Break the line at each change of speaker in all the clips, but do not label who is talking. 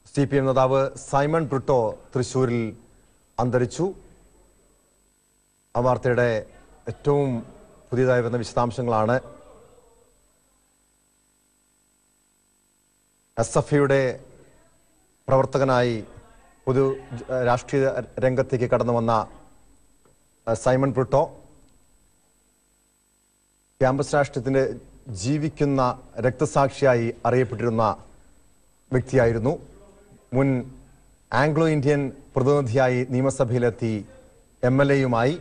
C P M നേതാവ് സൈമൺ ബ്രിട്ടോ തൃശൂരിൽ അന്തരിച്ചു ആ വാർത്തയുടെ ഏറ്റവും പുതിയതായി വരുന്ന വിശദാംശങ്ങളാണ് എസ് എഫ് ഐയുടെ പ്രവർത്തകനായി പൊതു ജ- രാഷ്ട്രീയ രംഗത്തേക്ക് കടന്നു വന്ന അഹ്, സൈമൺ ബ്രിട്ടോ ക്യാമ്പസ് രാഷ്ട്രീയത്തിന്റെ ജീവിക്കുന്ന രക്തസാക്ഷിയായി അറിയപ്പെട്ടിരുന്ന വ്യക്തിയായിരുന്നു മുൻ ആംഗ്ലോ ഇന്ത്യൻ പ്രതിനിധിയായി നിയമസഭയിലെത്തി എം എൽ എയുമായി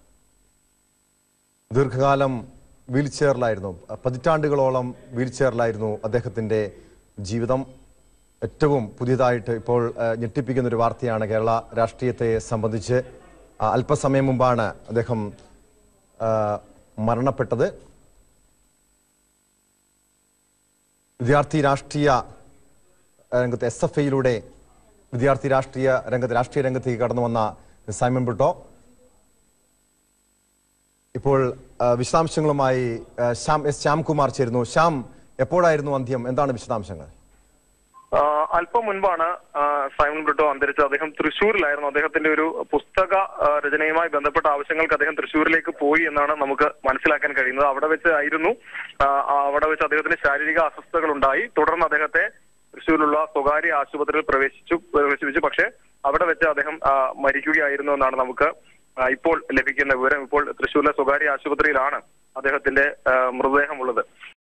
ദീർഘകാലം വീൽ ചെയറിലായിരുന്നു പതിറ്റാണ്ടുകളോളം വീൽ ചെയറിലായിരുന്നു അദ്ദേഹത്തിന്റെ ജീവിതം ഏറ്റവും പുതിയതായിട്ട് ഇപ്പോൾ ആ, ഞെട്ടിപ്പിക്കുന്ന ഒരു വാർത്തയാണ് കേരള രാഷ്ട്രീയത്തെ സംബന്ധിച്ച് ആ, അല്പസമയം മുമ്പാണ് അദ്ദേഹം ആ, മരണപ്പെട്ടത് വിദ്യാർത്ഥി രാഷ്ട്രീയ രംഗത്ത് എസ് എഫ് ഐയിലൂടെ വിദ്യാർത്ഥി രാഷ്ട്രീയ രംഗത്ത് രാഷ്ട്രീയ രംഗത്തേക്ക് കടന്നു വന്ന സൈമൺ ബ്രിട്ടോ ഇപ്പോൾ ആ, വിശദാംശങ്ങളുമായി ആ, ശ്യാം എസ് ശ്യാംകുമാർ ചേരുന്നു ശ്യാം എപ്പോഴായിരുന്നു അന്ത്യം എന്താണ് വിശദാംശങ്ങൾ
ആ, അല്പം മുൻപാണ് ആ, സൈമൺ ബ്രിട്ടോ അന്തരിച്ചത് അദ്ദേഹം തൃശ്ശൂരിലായിരുന്നു അദ്ദേഹത്തിന്റെ ഒരു പുസ്തക ആ, രചനയുമായി ബന്ധപ്പെട്ട ആവശ്യങ്ങൾക്ക് അദ്ദേഹം തൃശ്ശൂരിലേക്ക് പോയി എന്നാണ് നമുക്ക് മനസ്സിലാക്കാൻ കഴിയുന്നത് അവിടെ വെച്ച് ആയിരുന്നു ആ, ആ, അവിടെ വെച്ച് അദ്ദേഹത്തിന് ശാരീരിക അസ്വസ്ഥതകൾ ഉണ്ടായി തുടർന്ന് അദ്ദേഹത്തെ തൃശ്ശൂരിലുള്ള സ്വകാര്യ ആശുപത്രിയിൽ പ്രവേശിച്ചു പ്രവേശിപ്പിച്ചു പക്ഷേ അവിടെ വെച്ച് അദ്ദേഹം ആ, മരിക്കുകയായിരുന്നു എന്നാണ് നമുക്ക് ആ, ഇപ്പോൾ ലഭിക്കുന്ന വിവരം ഇപ്പോൾ തൃശ്ശൂരിലെ സ്വകാര്യ ആശുപത്രിയിലാണ് അദ്ദേഹത്തിന്റെ ആ, മൃതദേഹം ഉള്ളത്